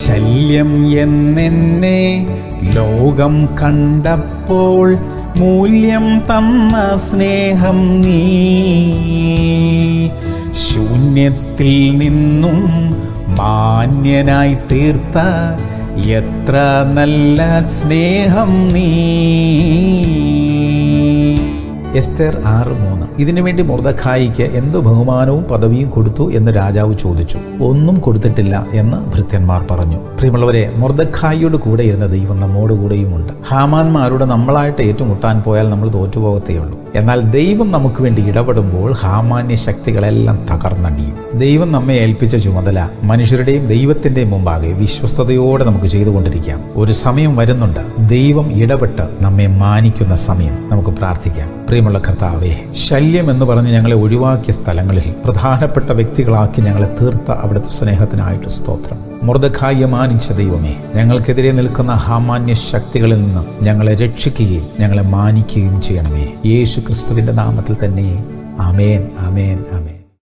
ശല്യം എന്നെന്നെ ലോകം കണ്ടപ്പോൾ മൂല്യം തന്ന സ്നേഹം നീ ശൂന്യത്തിൽ നിന്നും മാന്യനായി തീർത്ത എത്ര നല്ല സ്നേഹം നീ എസ്തേർ ആറ് മൂന്ന് ഇതിനു വേണ്ടി മുർദഖായിക്ക് എന്ത് ബഹുമാനവും പദവിയും കൊടുത്തു എന്ന് രാജാവ് ചോദിച്ചു ഒന്നും കൊടുത്തിട്ടില്ല എന്ന് ഭൃത്യന്മാർ പറഞ്ഞു പ്രിയമുള്ളവരെ മുർദഖായിയോട് കൂടെ ഇരുന്ന ദൈവം നമ്മോട് കൂടെയുമുണ്ട് ഹാമാന്മാരോട് നമ്മളായിട്ട് ഏറ്റുമുട്ടാൻ പോയാൽ നമ്മൾ തോറ്റുപോകത്തേയുള്ളൂ എന്നാൽ ദൈവം നമുക്ക് വേണ്ടി ഇടപെടുമ്പോൾ ഹാമാന്യ ശക്തികളെല്ലാം തകർന്നടിയും ദൈവം നമ്മെ ഏൽപ്പിച്ച ചുമതല മനുഷ്യരുടെയും ദൈവത്തിന്റെയും മുമ്പാകെ വിശ്വസ്തയോടെ നമുക്ക് ചെയ്തുകൊണ്ടിരിക്കാം ഒരു സമയം വരുന്നുണ്ട് ദൈവം ഇടപെട്ട് നമ്മെ മാനിക്കുന്ന സമയം നമുക്ക് പ്രാർത്ഥിക്കാം പ്രിയമുള്ള കർത്താവേ ശല്യം എന്ന് പറഞ്ഞ് ഞങ്ങളെ ഒഴിവാക്കിയ സ്ഥലങ്ങളിൽ പ്രധാനപ്പെട്ട വ്യക്തികളാക്കി ഞങ്ങളെ തീർത്ത അവിടുത്തെ സ്നേഹത്തിനായിട്ട് സ്തോത്രം മൃതഖായ മാനിച്ച ദൈവമേ ഞങ്ങൾക്കെതിരെ നിൽക്കുന്ന ഹാമാന്യ ശക്തികളിൽ നിന്ന് ഞങ്ങളെ രക്ഷിക്കുകയും ഞങ്ങളെ മാനിക്കുകയും ചെയ്യണമേ യേശു ക്രിസ്തുവിന്റെ നാമത്തിൽ തന്നെ ആമേൻ ആമേൻ ആമേൻ